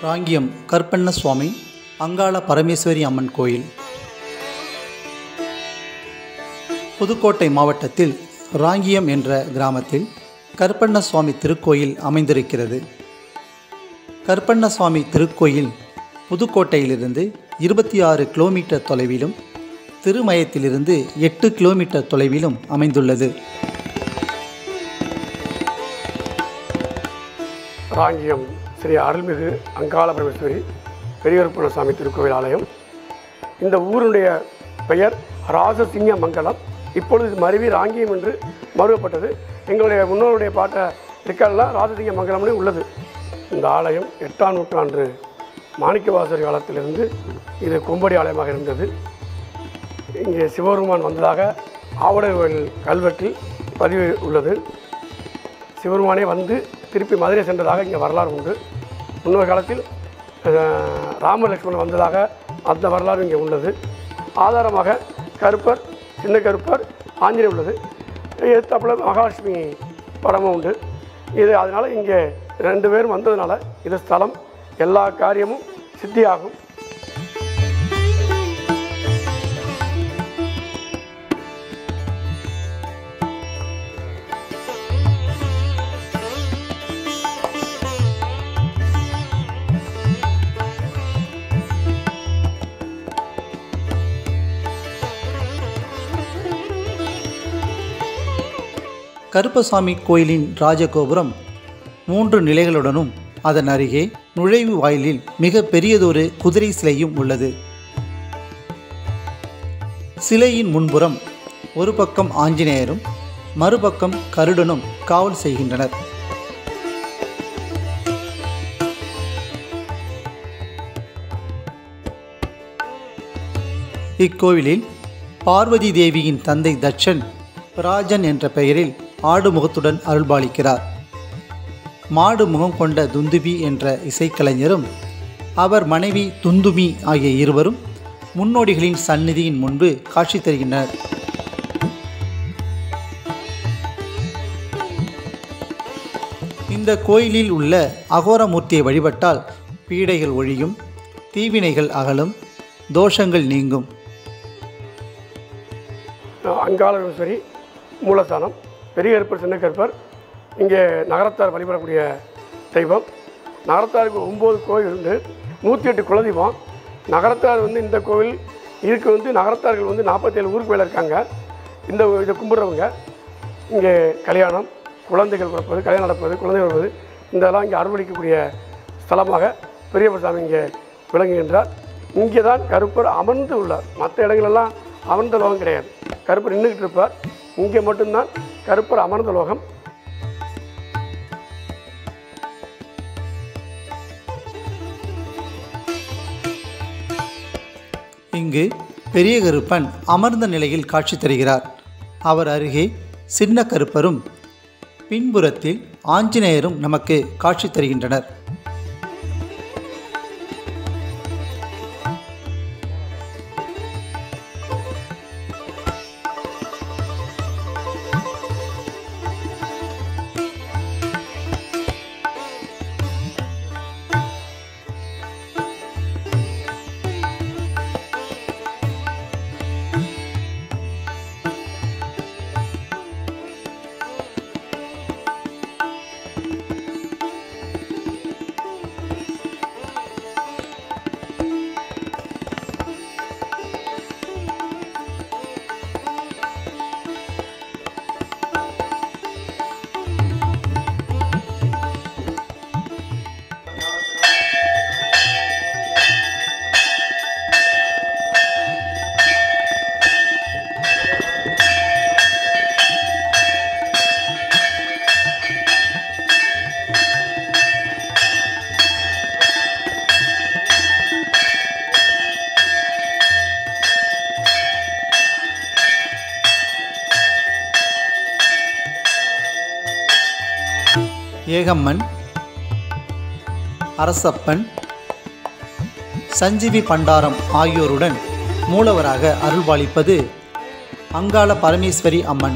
ராங்கியம் கற்பண்ண சுவாமி அங்காள பரமேஸ்வரி அம்மன் கோயில் புதுக்கோட்டை மாவட்டத்தில் ராங்கியம் என்ற கிராமத்தில் கற்பண்ண சுவாமி திருக்கோயில் அமைந்திருக்கிறது கற்பண்ண சுவாமி திருக்கோயில் புதுக்கோட்டையிலிருந்து இருபத்தி ஆறு கிலோமீட்டர் தொலைவிலும் திருமயத்திலிருந்து எட்டு கிலோமீட்டர் தொலைவிலும் அமைந்துள்ளது ராங்கியம் ஸ்ரீ அருள்மிகு அங்காள பரமேஸ்வரி பெரியவருப்பண சாமி திருக்கோவில் ஆலயம் இந்த ஊருடைய பெயர் ராசசிங்க மங்கலம் இப்பொழுது இது மருவி ராங்கியம் என்று மறுவப்பட்டது எங்களுடைய முன்னோருடைய பாட்ட ரெக்கார்டெலாம் ராசசிங்க மங்கலம்னு உள்ளது இந்த ஆலயம் எட்டாம் நூற்றாண்டு மாணிக்கவாசர் காலத்திலிருந்து இது கொம்படி ஆலயமாக இருந்தது இங்கே சிவபெருமான் வந்ததாக ஆவடர் கோயில் கல்வெட்டில் பதிவு உள்ளது சிவபெருமானே வந்து திருப்பி மதுரை சென்றதாக இங்கே வரலாறு உண்டு முன்னொரு காலத்தில் அஹ், ராம லட்சுமணன் வந்ததாக அந்த வரலாறு இங்கே உள்ளது ஆதாரமாக கருப்பர் சின்ன கருப்பர் ஆஞ்சநேயர் உள்ளது எத்தாப்புல மகாலட்சுமி படமும் உண்டு இது அதனால் இங்கே ரெண்டு பேரும் வந்ததுனால இது ஸ்தலம் எல்லா காரியமும் சித்தியாகும் கருப்பசாமி கோயிலின் ராஜகோபுரம் மூன்று நிலைகளுடனும் அதன் அருகே நுழைவு வாயிலில் மிக பெரியதொரு குதிரை சிலையும் உள்ளது சிலையின் முன்புறம் ஒரு பக்கம் ஆஞ்சநேயரும் மறுபக்கம் கருடனும் காவல் செய்கின்றனர் இக்கோவிலில் பார்வதி தேவியின் தந்தை தட்சன் ராஜன் என்ற பெயரில் ஆடு முகத்துடன் அருள்பாலிக்கிறார் மாடு முகம் கொண்ட துந்துபி என்ற இசைக்கலைஞரும் அவர் மனைவி துந்துமி ஆகிய இருவரும் முன்னோடிகளின் சந்நிதியின் முன்பு காட்சி தருகின்றனர் இந்த கோயிலில் உள்ள அகோரமூர்த்தியை வழிபட்டால் பீடைகள் ஒழியும் தீவினைகள் அகலும் தோஷங்கள் நீங்கும் அங்காளேஸ்வரி மூலஸ்தானம் பெரிய கருப்பர் சின்ன கருப்பர் இங்கே நகரத்தார் வழிபடக்கூடிய தெய்வம் நகரத்தாருக்கு ஒம்பது கோயில் உண்டு நூற்றி எட்டு குலதெய்வம் நகரத்தார் வந்து இந்த கோவில் இதுக்கு வந்து நகரத்தார்கள் வந்து நாற்பத்தேழு ஊருக்கு மேலே இருக்காங்க இந்த இதை கும்பிட்றவங்க இங்கே கல்யாணம் குழந்தைகள் பிறப்பது கல்யாணம் நடப்பது குழந்தைகள் பிறப்பது இதெல்லாம் இங்கே அறுவடைக்கக்கூடிய ஸ்தலமாக பெரியப்பசாமி இங்கே விளங்குகின்றார் இங்கே தான் கருப்பர் அமர்ந்து உள்ளார் மற்ற இடங்களெல்லாம் அமர்ந்த லோகம் கிடையாது கருப்பர் நின்றுக்கிட்டு இருப்பார் இங்கே மட்டும்தான் கருப்பர் அமர்ந்த லோகம் இங்கு பெரிய கருப்பன் அமர்ந்த நிலையில் காட்சி தருகிறார் அவர் அருகே சின்ன கருப்பரும் பின்புறத்தில் ஆஞ்சநேயரும் நமக்கு காட்சி தருகின்றனர் ஏகம்மன் அரசப்பன் சஞ்சீவி பண்டாரம் ஆகியோருடன் மூலவராக அருள்பாலிப்பது அங்காள பரமேஸ்வரி அம்மன்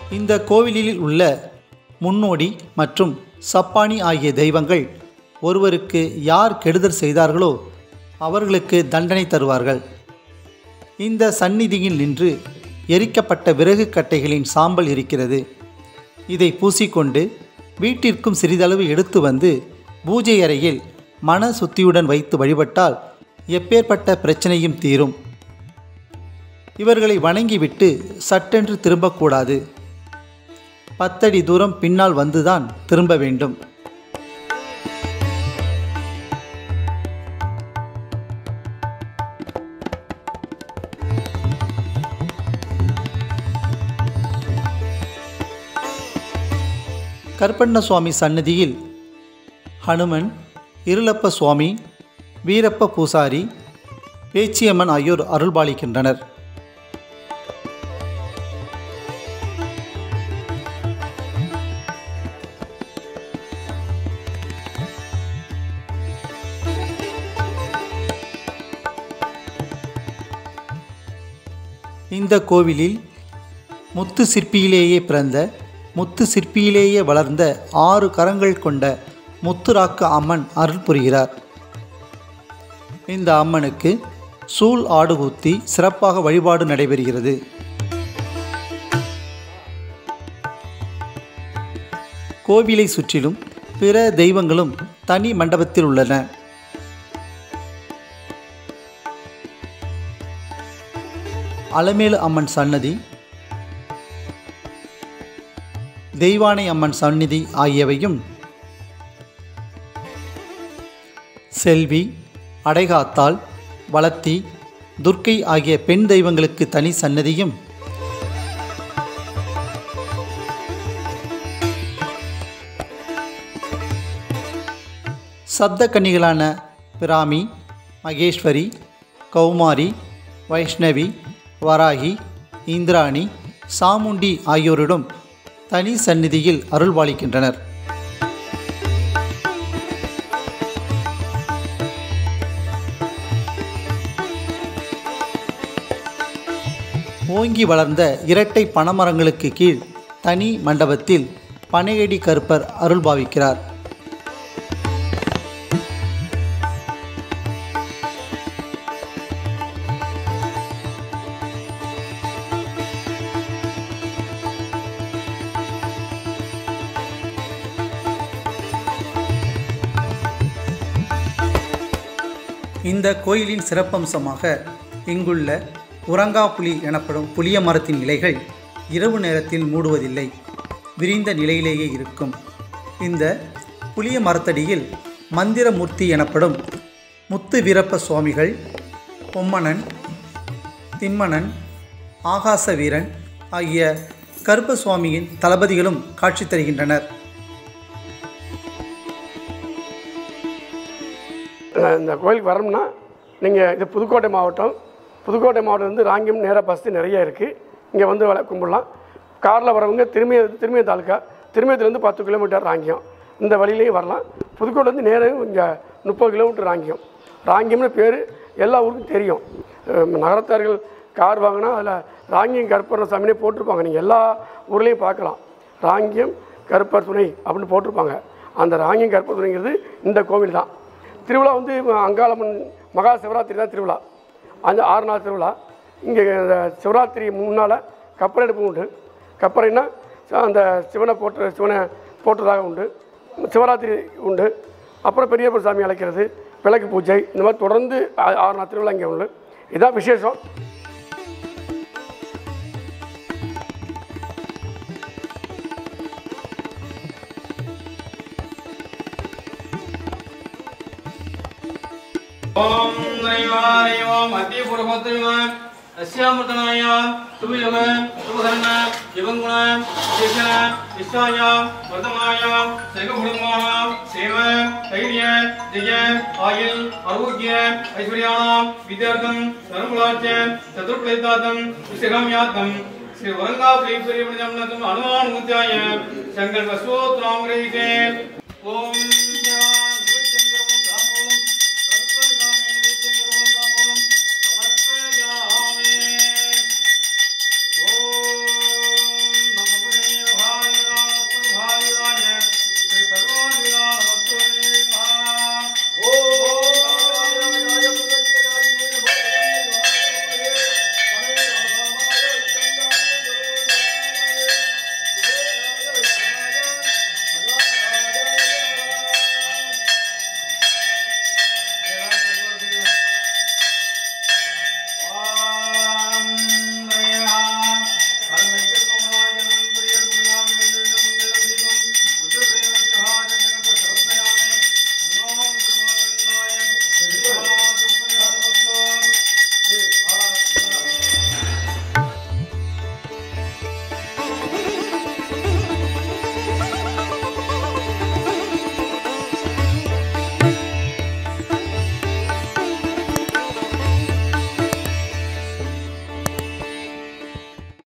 இந்த கோவிலில் உள்ள முன்னோடி மற்றும் சப்பானி ஆகிய தெய்வங்கள் ஒருவருக்கு யார் கெடுதல் செய்தார்களோ அவர்களுக்கு தண்டனை தருவார்கள் இந்த சந்நிதியில் நின்று எரிக்கப்பட்ட விறகு கட்டைகளின் சாம்பல் இருக்கிறது இதை பூசிக்கொண்டு வீட்டிற்கும் சிறிதளவு எடுத்து வந்து பூஜை அறையில் மன சுத்தியுடன் வைத்து வழிபட்டால் எப்பேற்பட்ட பிரச்சனையும் தீரும் இவர்களை வணங்கிவிட்டு சட்டென்று திரும்பக்கூடாது பத்தடி தூரம் பின்னால் வந்துதான் திரும்ப வேண்டும் கருப்பண்ண சுவாமி சன்னதியில் ஹனுமன் இருளப்ப சுவாமி வீரப்ப பூசாரி பேச்சியம்மன் ஆகியோர் அருள்பாலிக்கின்றனர் இந்த கோவிலில் முத்து சிற்பியிலேயே பிறந்த முத்து சிற்பியிலேயே வளர்ந்த ஆறு கரங்கள் கொண்ட முத்துராக்க அம்மன் அருள் புரிகிறார் இந்த அம்மனுக்கு சூல் ஆடுகுத்தி சிறப்பாக வழிபாடு நடைபெறுகிறது கோவிலை சுற்றிலும் பிற தெய்வங்களும் தனி மண்டபத்தில் உள்ளன அலமேலு அம்மன் சன்னதி தெய்வானை அம்மன் சந்நிதி ஆகியவையும் செல்வி அடைகாத்தாள் வளத்தி துர்க்கை ஆகிய பெண் தெய்வங்களுக்கு தனி சன்னதியும் சப்த கன்னிகளான பிராமி மகேஸ்வரி கௌமாரி வைஷ்ணவி வராகி இந்திராணி சாமுண்டி ஆகியோரிடம் தனி சந்நிதியில் அருள்பாலிக்கின்றனர் ஓங்கி வளர்ந்த இரட்டை பனைமரங்களுக்கு கீழ் தனி மண்டபத்தில் பனையடி கருப்பர் அருள்பாவிக்கிறார் இந்த கோயிலின் சிறப்பம்சமாக இங்குள்ள உறங்காப்புலி எனப்படும் புளிய மரத்தின் இலைகள் இரவு நேரத்தில் மூடுவதில்லை விரிந்த நிலையிலேயே இருக்கும் இந்த புளிய மரத்தடியில் மந்திரமூர்த்தி எனப்படும் முத்து வீரப்ப சுவாமிகள் பொம்மனன் திம்மனன் ஆகாச வீரன் ஆகிய கருப்ப சுவாமியின் தளபதிகளும் காட்சி தருகின்றனர் அஹ் இந்த கோயிலுக்கு வரணும்னா நீங்கள் இது புதுக்கோட்டை மாவட்டம் புதுக்கோட்டை மாவட்டம் வந்து ராங்கியம் நேராக பஸ்ஸு நிறைய இருக்குது இங்கே வந்து வள கும்பிடலாம் காரில் வரவங்க திரும்பிய திரும்பிய தாலுக்கா திரும்பியத்துலேருந்து பத்து கிலோமீட்டர் ராங்கியம் இந்த வழியிலையும் வரலாம் புதுக்கோட்டைலேருந்து நேராக இங்கே முப்பது கிலோமீட்டர் ராங்கியம் ராங்கியம்னு பேர் எல்லா ஊருக்கும் தெரியும் அஹ் நகரத்தார்கள் கார் வாங்கினா அதில் ராங்கியம் கருப்பர் சாமினே போட்டிருப்பாங்க நீங்கள் எல்லா ஊர்லேயும் பார்க்கலாம் ராங்கியம் கருப்பர் துணை அப்படின்னு போட்டிருப்பாங்க அந்த ராங்கியம் கருப்பர் துணைங்கிறது இந்த கோவில் தான் திருவிழா வந்து அங்காளம்மன் மகா சிவராத்திரி தான் திருவிழா அந்த ஆறு நாள் திருவிழா இங்கே இந்த சிவராத்திரி முன்னால் கப்பலெடுப்பு உண்டு கப்பறைன்னா அந்த சிவனை போற்று சிவனை போற்றுறதாக உண்டு சிவராத்திரி உண்டு அப்புறம் பெரியப்பர் சாமி அழைக்கிறது விளக்கு பூஜை இந்த மாதிரி தொடர்ந்து ஆ- ஆறு நாள் திருவிழா இங்கே உண்டு இதுதான் விசேஷம் ஓம் நைவாய ஓம் அத்திய புரபத்ரிம அஸ்யாமிருதனாய சுபியம சுபகரண சிவங்குண விசேஷன விஸ்வாய வர்தமாய சைவகுடும்பான சேவ தைரிய ஜெய ஆயுள் ஆரோக்கிய ஐஸ்வர்யாணாம் வித்யார்த்தம் தர்மகுலாச்ச சதுர்பேதாத்தம் விசிகாமியாத்தம் ஸ்ரீ வரங்கா பிரீஸ்வரி அனுமான் முத்தியாய சங்கல்ப சூத்ராம் ஓம்